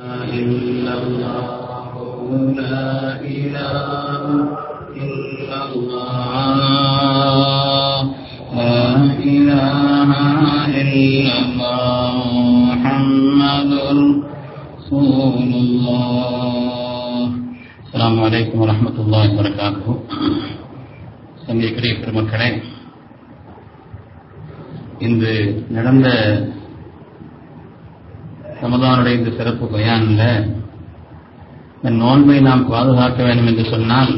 إلا الله لا إله إلا الله لا إله إلا الله محمد رسول الله السلام عليكم ورحمة الله وبركاته சந்திக்கிற பெருமக்களே இன்று நடந்த ரமதானுடைய இந்த சிறப்பு பயான்ல இந்த நோன்பை நாம் பாதுகாக்க வேண்டும் என்று சொன்னால்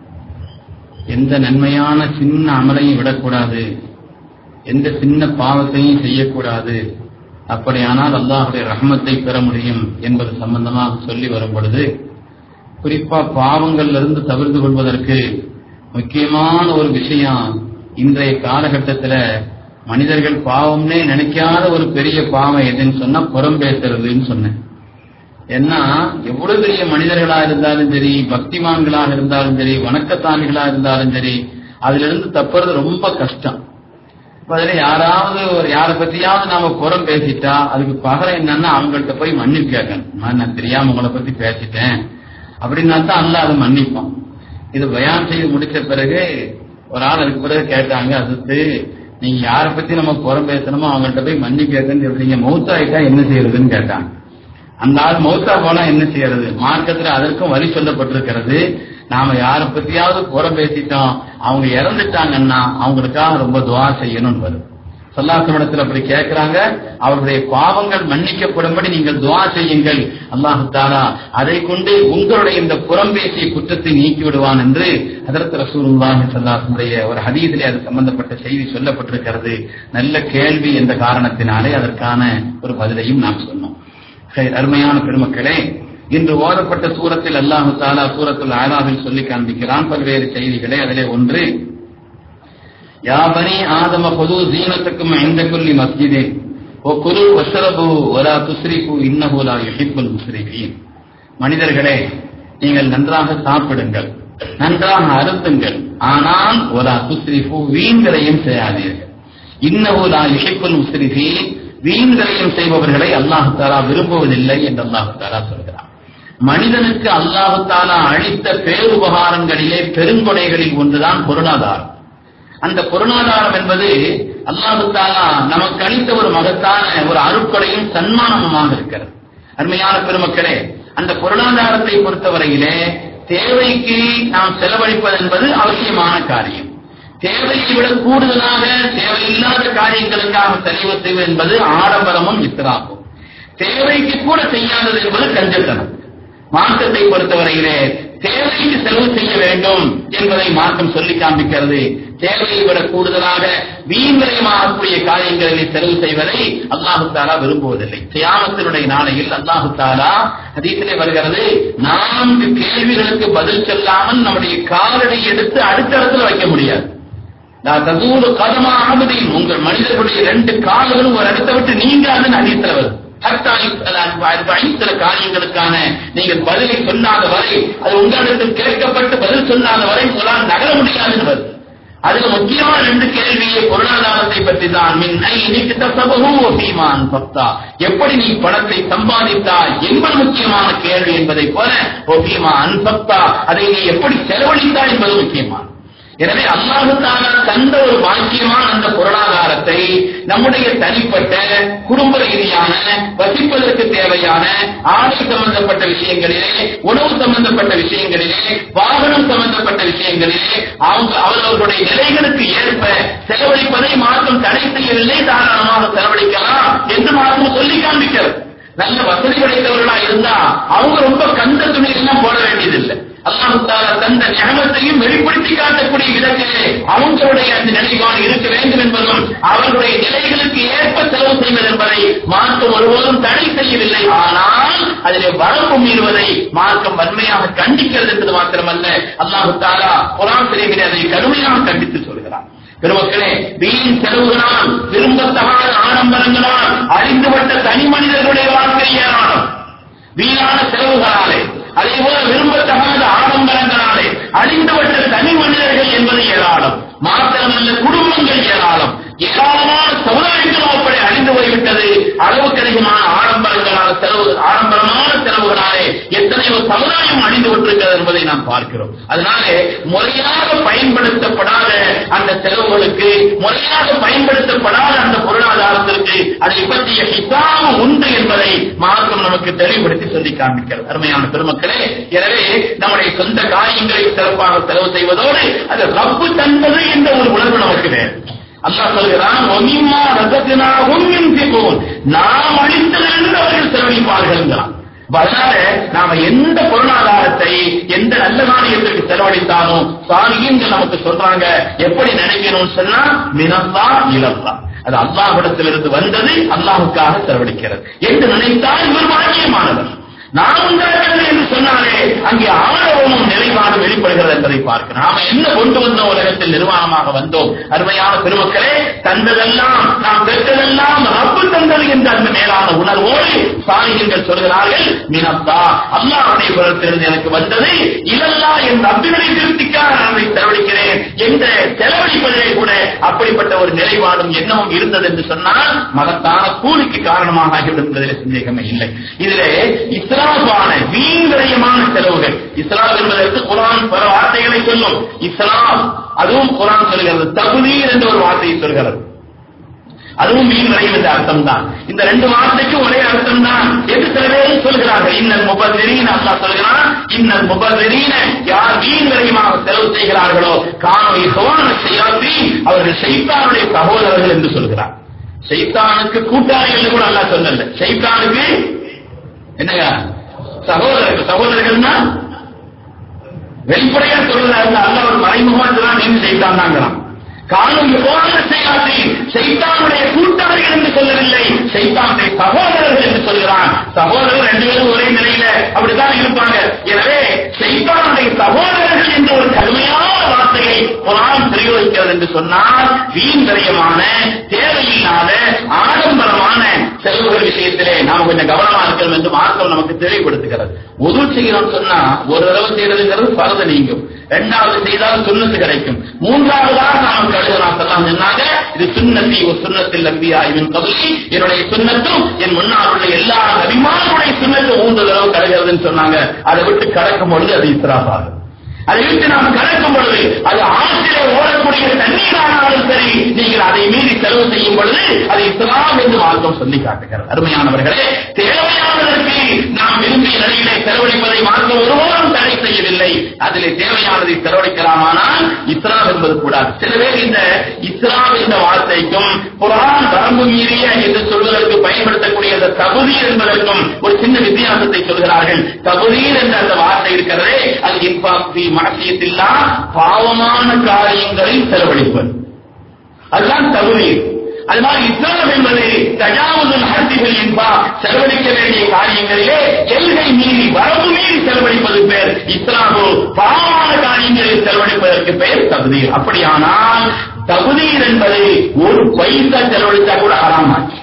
எந்த நன்மையான சின்ன அமலையும் விடக்கூடாது எந்த சின்ன பாவத்தையும் செய்யக்கூடாது அப்படியானால் அல்லாஹுடைய ரஹமத்தை பெற முடியும் என்பது சம்பந்தமாக சொல்லி வரும் பொழுது குறிப்பா பாவங்கள்ல இருந்து தவிர்த்து கொள்வதற்கு முக்கியமான ஒரு விஷயம் இன்றைய காலகட்டத்தில் மனிதர்கள் பாவம்னே நினைக்காத ஒரு பெரிய பாவம் எதுன்னு சொன்னா புறம் பேசுறதுன்னு சொன்னேன் ஏன்னா எவ்வளவு பெரிய மனிதர்களா இருந்தாலும் சரி பக்திமான்களாக இருந்தாலும் சரி வணக்கத்தானிகளா இருந்தாலும் சரி அதுல இருந்து தப்புறது ரொம்ப கஷ்டம் அதுல யாராவது ஒரு யாரை பத்தியாவது நாம புறம் பேசிட்டா அதுக்கு பகரம் என்னன்னா அவங்கள்ட்ட போய் மன்னிப்பு கேட்கணும் நான் தெரியாம உங்களை பத்தி பேசிட்டேன் அப்படின்னா தான் அல்ல அதை மன்னிப்பான் இது பயான் செய்து முடிச்ச பிறகு ஒரு ஆள் அதுக்கு பிறகு கேட்டாங்க அதுக்கு நீங்க யாரை பத்தி நம்ம புறம் பேசணுமோ அவங்கள்ட்ட போய் மன்னிப்பு கேட்கன்னு சொல்றீங்க மௌத்தாயிட்டா என்ன செய்யறதுன்னு கேட்டாங்க அந்த ஆள் மௌத்தா போனா என்ன செய்யறது மார்க்கத்துல அதற்கும் வழி சொல்லப்பட்டிருக்கிறது நாம யாரை பத்தியாவது புறம் பேசிட்டோம் அவங்க இறந்துட்டாங்கன்னா அவங்களுக்காக ரொம்ப துவா செய்யணும்னு வரும் சொல்லாசமிடத்தில் அப்படி கேட்கிறாங்க அவருடைய பாவங்கள் மன்னிக்கப்படும்படி நீங்கள் துவா செய்யுங்கள் அல்லாஹு தாலா அதை கொண்டு உங்களுடைய இந்த புறம்பேசிய குற்றத்தை நீக்கி விடுவான் என்று அதற்கு ரசூலுல்லாஹி சல்லாசனுடைய ஒரு ஹதீதிலே அது சம்பந்தப்பட்ட செய்தி சொல்லப்பட்டிருக்கிறது நல்ல கேள்வி என்ற காரணத்தினாலே அதற்கான ஒரு பதிலையும் நாம் சொன்னோம் அருமையான பெருமக்களே இன்று ஓதப்பட்ட சூரத்தில் அல்லாஹு தாலா சூரத்துல் ஆலாவில் சொல்லி காண்பிக்கிறான் பல்வேறு செய்திகளை அதிலே ஒன்று யா பனி ஆதம பொது ஜீனத்துக்கும் எந்த கொல்லி மஸ்ஜிதே ஓ குரு வசரபு ஒலா துஸ்ரிகு இன்னஹுலா யுஹிப்புல் முஸ்ரிகீன் மனிதர்களே நீங்கள் நன்றாக சாப்பிடுங்கள் நன்றாக அருந்துங்கள் ஆனால் ஒலா துஸ்ரிகு வீண்களையும் செய்யாதீர்கள் இன்னஹுலா யுஹிப்புல் முஸ்ரிகீன் வீண்களையும் செய்பவர்களை அல்லாஹு தாலா விரும்புவதில்லை என்று அல்லாஹு தாலா சொல்கிறார் மனிதனுக்கு அல்லாஹு தாலா அளித்த பேருபகாரங்களிலே பெருங்கொடைகளில் ஒன்றுதான் பொருளாதாரம் அந்த பொருளாதாரம் என்பது அல்லாஹு தாலா நமக்கு அளித்த ஒரு மகத்தான ஒரு அருட்கொடையும் சன்மானமுமாக இருக்கிறது அருமையான பெருமக்களே அந்த பொருளாதாரத்தை பொறுத்தவரையிலே தேவைக்கு நாம் செலவழிப்பது என்பது அவசியமான காரியம் தேவையை விட கூடுதலாக தேவையில்லாத காரியங்களுக்காக செலவு செய்வது என்பது ஆடம்பரமும் இத்திராகும் தேவைக்கு கூட செய்யாதது என்பது கஞ்சத்தனம் மார்க்கத்தை பொறுத்தவரையிலே தேவைக்கு செலவு செய்ய வேண்டும் என்பதை மார்க்கம் சொல்லி காண்பிக்கிறது தேவையை விட கூடுதலாக வீண்வரையமாகக்கூடிய காரியங்களில் செலவு செய்வதை அல்லாஹு தாலா விரும்புவதில்லை தியானத்தினுடைய நாளையில் அல்லாஹு தாலா அதீசிலே வருகிறது நான்கு கேள்விகளுக்கு பதில் சொல்லாமல் நம்முடைய காலடி எடுத்து அடுத்த இடத்துல வைக்க முடியாது தசூடு கதமா அகமதியின் உங்கள் மனிதர்களுடைய ரெண்டு கால்களும் ஒரு இடத்தை விட்டு நீங்க அதன் அதிகத்தில் வருது சில காரியங்களுக்கான நீங்கள் பதிலை சொல்லாத வரை அது உங்களிடத்தில் கேட்கப்பட்டு பதில் சொல்லாத வரை உங்களால் நகர முடியாது என்பது அதுல முக்கியமான ரெண்டு கேள்வியை பொருளாதாரத்தை பற்றி தான் பக்தா எப்படி நீ பணத்தை சம்பாதித்தாய் என்பது முக்கியமான கேள்வி என்பதை போல ஒபீமா அன்பக்தா அதை நீ எப்படி செலவழித்தாய் என்பது முக்கியமான எனவே அல்லாஹுத்தான தந்த ஒரு பாக்கியமான அந்த பொருளாதாரத்தை நம்முடைய தனிப்பட்ட குடும்ப ரீதியான வசிப்பதற்கு தேவையான ஆடை சம்பந்தப்பட்ட விஷயங்களிலே உணவு சம்பந்தப்பட்ட விஷயங்களிலே வாகனம் சம்பந்தப்பட்ட விஷயங்களிலே அவங்க அவர்களுடைய நிலைகளுக்கு ஏற்ப செலவழிப்பதை மாற்றம் தடை செய்யவில்லை தாராளமாக செலவழிக்கலாம் என்று மாற்றம் சொல்லி காண்பிக்கிறது நல்ல வசதி படைத்தவர்களா இருந்தா அவங்க ரொம்ப கந்த துணி எல்லாம் போட வேண்டியதில்லை அல்லாஹு தாலா தந்த ஞானத்தையும் வெளிப்படுத்தி காட்டக்கூடிய விதத்திலே அவங்களுடைய அந்த நிலைப்பாடு இருக்க வேண்டும் என்பதும் அவர்களுடைய நிலைகளுக்கு ஏற்ப செலவு செய்வது என்பதை மார்க்கம் ஒருபோதும் தடை செய்யவில்லை ஆனால் அதிலே வரம்பு மீறுவதை மார்க்கம் வன்மையாக கண்டிக்கிறது என்பது மாத்திரமல்ல அல்லாஹு தாலா குரான் சிறைவிலே அதை கடுமையாக கண்டித்து சொல்கிறார் பெருமக்களே வீண் செலவுகளால் விரும்பத்தகாத ஆடம்பரங்களால் அறிந்துபட்ட தனி மனிதர்களுடைய வாழ்க்கை ஏராளம் வீணான செலவுகளாலே அதே போல விரும்பத்தகாத ஆடம்பரங்களாலே அழிந்துவிட்ட தனி மனிதர்கள் என்பது ஏராளம் மாத்திரமல்ல குடும்பங்கள் ஏராளம் ஏராளமான சமுதாயங்களும் அப்படி அழிந்து போய்விட்டது அளவுக்கு அதிகமான ஆடம்பரங்களான செலவு ஆடம்பரமான செலவு எத்தனையோ சமுதாயம் அழிந்து கொண்டிருக்கிறது என்பதை நாம் பார்க்கிறோம் அதனாலே முறையாக பயன்படுத்தப்படாத அந்த செலவுகளுக்கு முறையாக பயன்படுத்தப்படாத அந்த பொருளாதாரத்திற்கு அதை பற்றிய ஹிசாபம் உண்டு என்பதை மார்க்கம் நமக்கு தெளிவுபடுத்தி சொல்லி காண்பிக்கிறது அருமையான பெருமக்களே எனவே நம்முடைய சொந்த காரியங்களை சிறப்பாக செலவு செய்வதோடு அது ரப்பு தந்தது என்ற ஒரு உணர்வு நமக்கு வேணும் அல்லாஹ் சொல்கிறான் ஒமிமா ரசத்தினாகும் யுன்ஃபிகூன் நாம் அளித்ததிலிருந்து அவர்கள் செலவழிப்பார்கள்ங்கிறான் அதனால நாம எந்த பொருளாதாரத்தை எந்த நல்ல காரியத்திற்கு செலவழித்தாலும் சாலிகள் நமக்கு சொல்றாங்க எப்படி நினைக்கணும்னு சொன்னா மினல்லா இலல்லா அது அல்லாஹ்விடத்திலிருந்து வந்தது அல்லாஹுக்காக செலவழிக்கிறது என்று நினைத்தால் இவர் பாக்கியமானவர் நாம் உண்டாகிறது என்று சொன்னாலே அங்கே ஆணவமும் நிலைப்பாடு வெளிப்படுகிறது என்பதை பார்க்கிறோம் நாம என்ன கொண்டு வந்த உலகத்தில் நிர்வாணமாக வந்தோம் அருமையான பெருமக்களே தந்ததெல்லாம் நாம் பெற்றதெல்லாம் ரப்பு தந்தது என்ற அந்த மேலான உணர்வோடு சாலிகள் சொல்கிறார்கள் மினத்தா அல்லாஹுடைய புறத்திலிருந்து எனக்கு வந்தது இதல்லா என் ரப்பினுடைய திருப்திக்காக நான் அதை செலவழிக்கிறேன் என்ற செலவழிப்பதிலே கூட அப்படிப்பட்ட ஒரு நிலைப்பாடும் எண்ணமும் இருந்தது என்று சொன்னால் மகத்தான கூலிக்கு காரணமாக ஆகிவிடும் என்பதில் சந்தேகமே இல்லை இதிலே இஸ்லாமான வீண்விரயமான செலவுகள் இஸ்லாம் என்பதற்கு குரான் பல வார்த்தைகளை சொல்லும் இஸ்லாம் அதுவும் குரான் சொல்கிறது தகுதீர் என்ற ஒரு வார்த்தையை சொல்கிறது அதுவும் மீன் விளையும் என்ற அர்த்தம் தான் இந்த ரெண்டு வார்த்தைக்கும் ஒரே அர்த்தம் தான் என்று சில பேர் சொல்கிறார்கள் இன்னல் முபதிரீன் அல்லாஹ் சொல்கிறான் இன்னல் முபதிரீன யார் மீன் விளையமாக செலவு செய்கிறார்களோ காணோ இகவான செய்யாத்தி அவர்கள் சைத்தானுடைய சகோதரர்கள் என்று சொல்கிறார் சைத்தானுக்கு கூட்டாளிகள் கூட அல்லாஹ் சொல்லல சைத்தானுக்கு என்னங்க சகோதரர்கள் சகோதரர்கள்னா வெளிப்படையா சொல்றதா அல்ல ஒரு மறைமுகமா தான் நின்று செய்தான் தாங்கிறான் காணும் யோகான செய்யாதி சைத்தானுடைய கூட்டாளிகள் என்று சொல்லவில்லை சைத்தானுடைய சகோதரர்கள் என்று சொல்கிறான் சகோதரர்கள் ரெண்டு பேரும் ஒரே நிலையில அப்படித்தான் இருப்பாங்க எனவே சைத்தானுடைய சகோதரர்கள் என்ற ஒரு கடுமையான வார்த்தையை குரான் பிரயோகிக்கிறது என்று சொன்னால் வீண் விரயமான தேவையில்லாத ஆடம்பரமான செலவுகள் விஷயத்திலே நாம கொஞ்சம் கவனமா இருக்கணும் என்று மார்க்கம் நமக்கு தெளிவுபடுத்துகிறது உது செய்யணும் சொன்னா ஒரு தடவை செய்யறதுங்கிறது பரத நீங்கும் இரண்டாவது செய்தால் சுண்ணத்து கிடைக்கும் மூன்றாவதாக நாம் கழுதலாம் சொல்லலாம் சொன்னாங்க இது சுண்ணத்தி ஒரு சுண்ணத்தில் நம்பியா இவன் கபலி என்னுடைய சுண்ணத்தும் என் முன்னால் உள்ள எல்லா நபிமானுடைய சுண்ணத்தும் மூன்று தடவை கழுகிறதுன்னு சொன்னாங்க அதை விட்டு கடக்கும் பொழுது அது இஸ்ராஃபாகும் அதை விட்டு நாம் கடக்கும் பொழுது அது ஆற்றிலே ஓடக்கூடிய தண்ணீர் ஆனாலும் சரி நீங்கள் அதை மீறி செலவு செய்யும் பொழுது அது இஸ்லாம் என்று மார்க்கம் சொல்லி காட்டுகிறது அருமையானவர்களே தேவையானதற்கு நாம் விரும்பிய நிலையிலே செலவழிப்பதை மார்க்கம் ஒருவரும் தடை செய்யவில்லை அதிலே தேவையானதை செலவழிக்கலாமானால் இஸ்லாம் என்பது கூடாது சில பேர் இந்த இஸ்லாம் என்ற வார்த்தைக்கும் குரான் வரம்பு மீறிய என்று சொல்வதற்கு பயன்படுத்தக்கூடிய அந்த தகுதி என்பதற்கும் ஒரு சின்ன வித்தியாசத்தை சொல்கிறார்கள் தகுதீர் என்ற அந்த வார்த்தை இருக்கிறதே அது இன்பாக்தி மாசியத்தில்லா பாவமான காரியங்களில் செலவழிப்பது அதுதான் தகுதீர் அது மாதிரி இஸ்லாம் என்பது தஜாவுதல் ஹர்திகள் என்பா செலவழிக்க வேண்டிய காரியங்களிலே எல்கை மீறி வரம்பு மீறி செலவழிப்பது பேர் இஸ்லாமோ பாவமான காரியங்களில் செலவழிப்பதற்கு பெயர் தகுதீர் அப்படியானால் தகுதீர் என்பது ஒரு பைசா செலவழித்தா கூட ஹராமாச்சு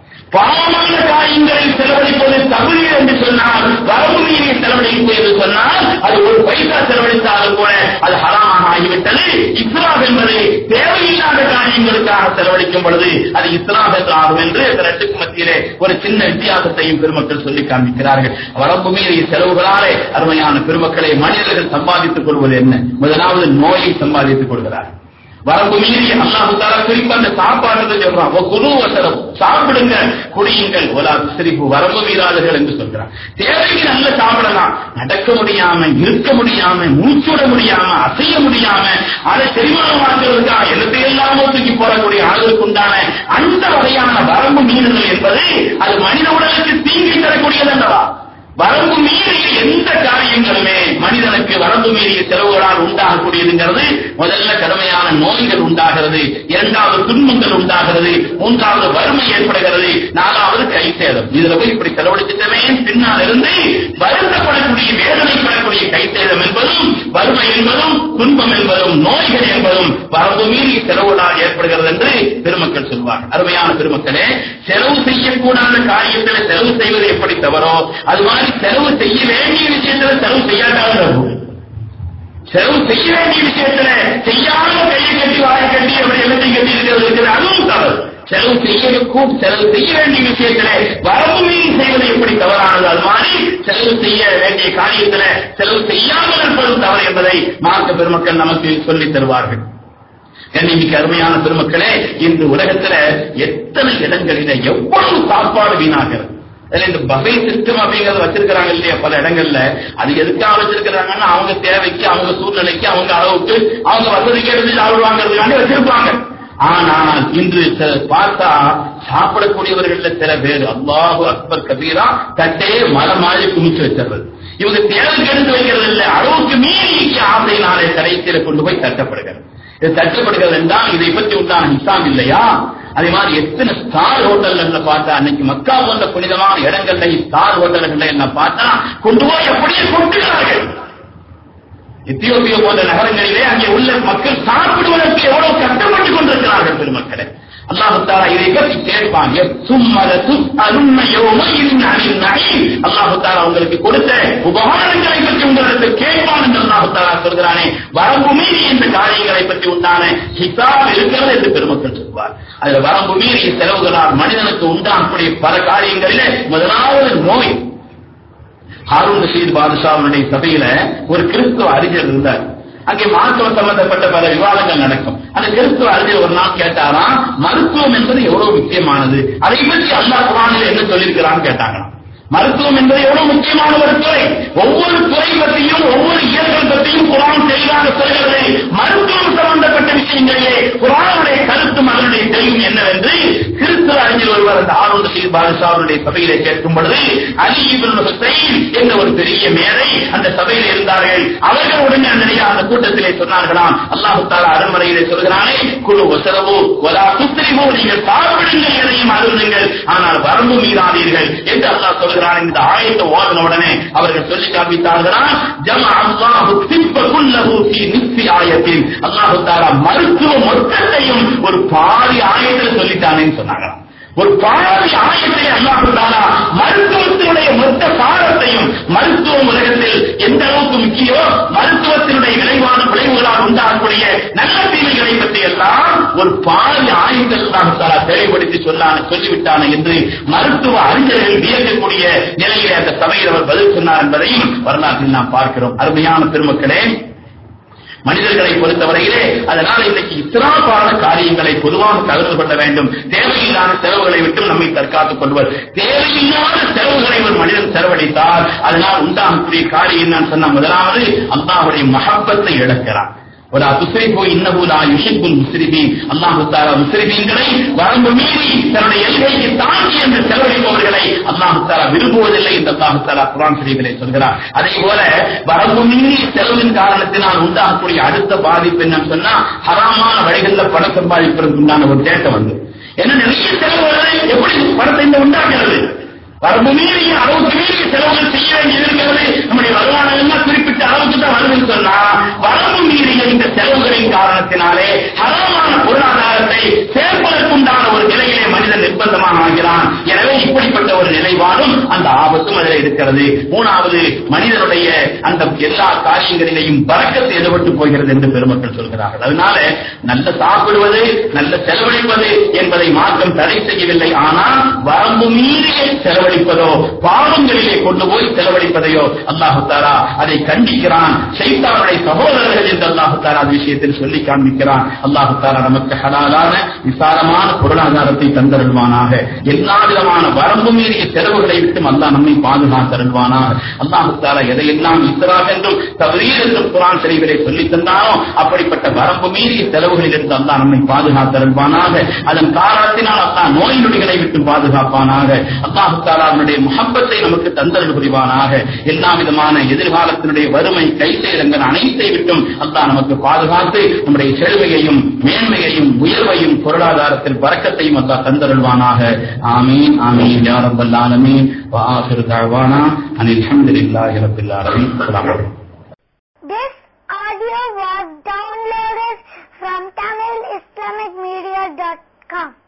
பாவமான காரியங்களில் செலவழிப்பது தகுதி என்று சொன்னால் வரம்பு மீறிய செலவழிப்பு என்று சொன்னால் அது ஒரு பைசா செலவழித்தாலும் கூட அது ஹராமாக ஆகிவிட்டது இஸ்லாம் என்பது தேவையில்லாத காரியங்களுக்காக செலவழிக்கும் பொழுது அது இஸ்லாம் என்று ஆகும் என்று இந்த ரெண்டுக்கு மத்தியிலே ஒரு சின்ன வித்தியாசத்தையும் பெருமக்கள் சொல்லி காண்பிக்கிறார்கள் வரம்பு மீறிய செலவுகளாலே அருமையான பெருமக்களை மனிதர்கள் சம்பாதித்துக் கொள்வது என்ன முதலாவது நோயை சம்பாதித்துக் கொள்கிறார்கள் வரம்பு மீறி அல்லாஹு தாலா குறிப்பா அந்த சாப்பாடு சொல்றான் குரு வசரம் சாப்பிடுங்க குடியுங்கள் ஒலா சிரிப்பு வரம்பு மீறாதர்கள் என்று சொல்றான் தேவைக்கு நல்ல சாப்பிடலாம் நடக்க முடியாம இருக்க முடியாம மூச்சுட முடியாம அசைய முடியாம அதை செரிமானமாக்குறதுக்கா எல்லாத்தையெல்லாமோ தூக்கி போடக்கூடிய ஆளுக்கு உண்டான அந்த வகையான வரம்பு மீறுதல் என்பது அது மனித உடலுக்கு தீங்கை தரக்கூடியது அல்லவா வரம்பு மீறிய எந்த காரியங்களுமே மனிதனுக்கு வரம்பு மீறிய செலவுகளால் உண்டாகக்கூடியதுங்கிறது முதல்ல கடுமையான நோய்கள் உண்டாகிறது இரண்டாவது துன்பங்கள் உண்டாகிறது மூன்றாவது வறுமை ஏற்படுகிறது நாலாவது கை சேதம் இதுல போய் இப்படி செலவழிச்சிட்டமே பின்னால் இருந்து வருத்தப்படக்கூடிய வேதனைப்படக்கூடிய கை சேதம் என்பதும் வறுமை என்பதும் துன்பம் என்பதும் நோய்கள் என்பதும் வரம்பு மீறிய செலவுகளால் ஏற்படுகிறது என்று பெருமக்கள் சொல்வார் அருமையான பெருமக்களே செலவு செய்யக்கூடாத காரியத்தில் செலவு செய்வது எப்படி தவறோ அது மாதிரி செலவு செய்ய வேண்டிய விஷயத்துல செலவு செய்யாட்டாலும் செலவு செய்ய வேண்டிய விஷயத்துல செய்யாம கையை கட்டி வாயை கட்டி அப்படி எழுதி கட்டி இருக்கிறது இருக்குது அதுவும் தவறு செலவு செய்யக்கூடும் செலவு செய்ய வேண்டிய விஷயத்துல வரம்பு மீறி செய்வது எப்படி தவறானது அது மாதிரி சில செலவு செய்ய வேண்டிய காரியத்துல செலவு செய்யாமல் இருப்பதும் தவறு என்பதை மார்க்க பெருமக்கள் நமக்கு சொல்லித் தருவார்கள் கண்ணிமிக்க அருமையான பெருமக்களே இன்று உலகத்துல எத்தனை இடங்களில எவ்வளவு சாப்பாடு வீணாகிறது அதுல இந்த பஃபே சிஸ்டம் அப்படிங்கறத வச்சிருக்கிறாங்க இல்லையா பல இடங்கள்ல அது எதுக்காக வச்சிருக்கிறாங்கன்னா அவங்க தேவைக்கு அவங்க சூழ்நிலைக்கு அவங்க அளவுக்கு அவங்க வசதிக்கு எடுத்து சாப்பிடுவாங்கிறதுக்காண்டி வச்சிருப்பாங்க ஆனால் இன்று சில பார்த்தா சாப்பிடக்கூடியவர்கள்ல சில பேர் அல்லாஹு அக்பர் கபீரா தட்டே மலை மாதிரி குமிச்சு வச்சிருறது இவங்க தேவைக்கு எடுத்து வைக்கிறது இல்ல அளவுக்கு மீறி ஆசையினாலே கடைசியில கொண்டு போய் தட்டப்படுகிறது இது தட்டப்படுகிறது என்றால் இதை பற்றி உண்டான ஹிசாம் இல்லையா அதே மாதிரி எத்தனை ஸ்டார் ஹோட்டல்கள்ல பார்த்தா அன்னைக்கு மக்கா போன்ற புனிதமான இடங்கள்ல ஸ்டார் ஹோட்டல்கள்ல என்ன பார்த்தா கொண்டு போய் அப்படியே கொட்டுகிறார்கள் எத்தியோப்பியா போன்ற நகரங்களிலே அங்கே உள்ள மக்கள் சாப்பிடுவதற்கு எவ்வளவு கஷ்டப்பட்டுக் கொண்டிருக்கிறார்கள் பெருமக்களே அல்லாஹு தாலா இதை பற்றி கேட்பான் சும்மதத்து அருண்மையோமையின் அல்லாஹு தாலா உங்களுக்கு கொடுத்த உபகாரங்களை பற்றி உங்களுக்கு கேட்பான் என்று அல்லாஹு தாலா சொல்கிறானே வரம்பு மீறி இந்த காரியங்களை பற்றி உண்டான ஹிசாப் இருக்கிறது என்று பெருமக்கள் சொல்வார் அதுல வரம்பு மீறிய செலவுகளால் மனிதனுக்கு உண்டாகக்கூடிய பல காரியங்களிலே முதலாவது நோய் ஹாரூன் ரஷீத் பாதுஷாவுடைய சபையில ஒரு கிறிஸ்துவ அறிஞர் இருந்தார் அங்கே மருத்துவம் சம்பந்தப்பட்ட பல விவாதங்கள் நடக்கும் அந்த கிறிஸ்துவ அறிஞர் ஒரு நாள் கேட்டாராம் மருத்துவம் என்பது எவ்வளவு முக்கியமானது அதை பற்றி அல்லாஹ் குரானில் என்ன சொல்லியிருக்கிறான்னு கேட்டாங்களாம் மருத்துவம் என்பது எவ்வளவு முக்கியமான ஒரு துறை ஒவ்வொரு துறை பற்றியும் ஒவ்வொரு இயற்கை பற்றியும் குரான் தெளிவாக சொல்கிறது மருத்துவம் சம்பந்தப்பட்ட விஷயங்களிலே குரானுடைய கருத்தும் அதனுடைய தெளிவும் என்னவென்று கிறிஸ்துவ அறிஞர் ஒருவர் அந்த ஆனந்த ஸ்ரீ பாதுஷாவுடைய சபையிலே கேட்கும் பொழுது அலி இப்னு ஹுசைன் என்ற ஒரு பெரிய மேதை அந்த சபையில் இருந்தார்கள் அவர்கள் உடனே அந்த நிலையில் அந்த கூட்டத்திலே சொன்னார்களாம் அல்லாஹு தாலா அருள்மறையிலே சொல்கிறானே குழு ஒசரவு ஒலா சுத்திரிவோ நீங்கள் சாப்பிடுங்கள் எதையும் அருந்துங்கள் ஆனால் வரம்பு மீறாதீர்கள் என்று அல்லாஹ் சொல்கிறான் இந்த ஆயத்தை ஓதன உடனே அவர்கள் சொல்லி காண்பித்தார்களாம் ஜம அல்லாஹு திப்ப குல்லஹு ஃபீ நிஸ்ஃபி ஆயத்தின் அல்லாஹு தாலா மருத்துவ மொத்தத்தையும் ஒரு பாதி ஆயத்தில் சொல்லிட்டானேன்னு சொன்னாங்களாம் ஒரு பாதி ஆயத்தை அல்லாஹு தாலா மருத்துவத்தினுடைய மொத்த சாரத்தையும் மருத்துவம் உலகத்தில் எந்த அளவுக்கு முக்கியோ மருத்துவத்தினுடைய விளைவான விளைவுகளால் உண்டாகக்கூடிய நல்ல தீமைகளை பற்றி எல்லாம் ஒரு பாதி ஆயத்தை அல்லாஹு தாலா தெளிவுபடுத்தி சொல்லான சொல்லிவிட்டான என்று மருத்துவ அறிஞர்கள் வியக்கக்கூடிய நிலையிலே அந்த சபையில் அவர் பதில் சொன்னார் என்பதையும் வரலாற்றில் நாம் பார்க்கிறோம் அருமையான பெருமக்களே மனிதர்களை பொறுத்தவரையிலே அதனால இன்னைக்கு இஸ்லாப்பான காரியங்களை பொதுவாக தவிர்த்து கொள்ள வேண்டும் தேவையில்லாத செலவுகளை விட்டு நம்மை தற்காத்துக் கொள்வர் தேவையில்லாத செலவுகளை ஒரு மனிதன் செலவழித்தால் அதனால் உண்டாகக்கூடிய காரியம் என்னன்னு சொன்ன முதலாவது அல்லாஹுடைய மகப்பத்தை இழக்கிறான் ஒரு துஸ்ரிபு இன்னஹு லா யுஹிப்புல் முஸ்ரிபீன் அல்லாஹ் தஆலா முஸ்ரிபீன்களை வரம்பு மீறி தன்னுடைய எல்லையை தாண்டி என்று செலவழிப்பவர்களை அல்லாஹ் தஆலா விரும்புவதில்லை என்று அல்லாஹ் தஆலா குர்ஆன் ஷரீஃபிலே சொல்கிறார் அதே போல வரம்பு மீறி செலவின் காரணத்தினால் உண்டாகக்கூடிய அடுத்த பாதிப்பு என்னன்னு சொன்னா ஹராமான வழிகளில் பணம் சம்பாதிப்பதற்கு உண்டான ஒரு தேட்டம் வந்து ஏன்னா நிறைய செலவுகளை எப்படி பணத்தை இந்த உண்டாக்குறது வரம்பு மீறிய அளவுக்கு மீறிய செலவுகள் செய்ய வேண்டியது இருக்கிறது நம்முடைய வருமானம் எல்லாம் குறிப்பிட்ட அளவுக்கு தான் வருதுன்னு சொன்னா வரம்பு மீறிய இந்த செலவுகளின் காரணத்தினாலே ஹராமான பொருளாதாரத்தை சேர்ப்பதற்குண்டான ஒரு நிலையிலே மனிதன் நிர்பந்தமாக ஆகிறான் எனவே இப்படிப்பட்ட ஒரு நிலைப்பாடும் அந்த ஆபத்தும் அதில் இருக்கிறது மூணாவது மனிதனுடைய அந்த எல்லா காரியங்களிலேயும் பறக்கத்தை எதிர்பட்டு போகிறது என்று பெருமக்கள் சொல்கிறார்கள் அதனால நல்ல சாப்பிடுவது நல்ல செலவழிப்பது என்பதை மாற்றம் தடை செய்யவில்லை ஆனால் வரம்பு மீறிய செலவழிப்பதோ பாவங்களிலே கொண்டு போய் செலவழிப்பதையோ அல்லாஹு தாரா அதை கண்டிக்கிறான் சைத்தானுடைய சகோதரர்கள் என்று அல்லாஹு தாரா அந்த விஷயத்தில் சொல்லி காண்பிக்கிறான் அல்லாஹு தாரா நமக்கு ஹலாலான விசாலமான பொருளாதாரத்தை தந்தருள்வானாக எல்லா விதமான வரம்பு மீறிய செலவுகளை விட்டும் அல்லாஹ் நம்மை பாதுகாத்தருள்வானாக அல்லாஹு தாரா எதையெல்லாம் இஸ்ராப் என்றும் தவறீர் என்றும் குரான் செறிவிலே சொல்லி தந்தானோ அப்படிப்பட்ட வரம்பு மீறிய செலவுகளில் இருந்து அல்லாஹ் நம்மை பாதுகாத்தருள்வானாக அதன் காரணத்தினால் அல்லாஹ் நோய் நொடிகளை விட்டு பாதுகாப்பானாக அல்லாஹு தாலா அவனுடைய முகப்பத்தை நமக்கு தந்தருள் புரிவானாக எல்லா விதமான எதிர்காலத்தினுடைய வறுமை கைசேதங்கள் அனைத்தை விட்டும் அல்லாஹ் நமக்கு பாதுகாத்து நம்முடைய செழுமையையும் மேன்மையையும் உயர்வையும் பொருளாதாரத்தில் பறக்கத்தையும் அல்லாஹ் தந்தருள்வானாக ஆமீன் ஆமீன் யா ரப்பல் ஆலமீன் வ ஆகிரு தஅவானா அனில் ஹம்துலில்லாஹி ரப்பில் ஆலமீன் அஸ்ஸலாமு அலைக்கும் This audio was downloaded from TamilIslamicMedia.com.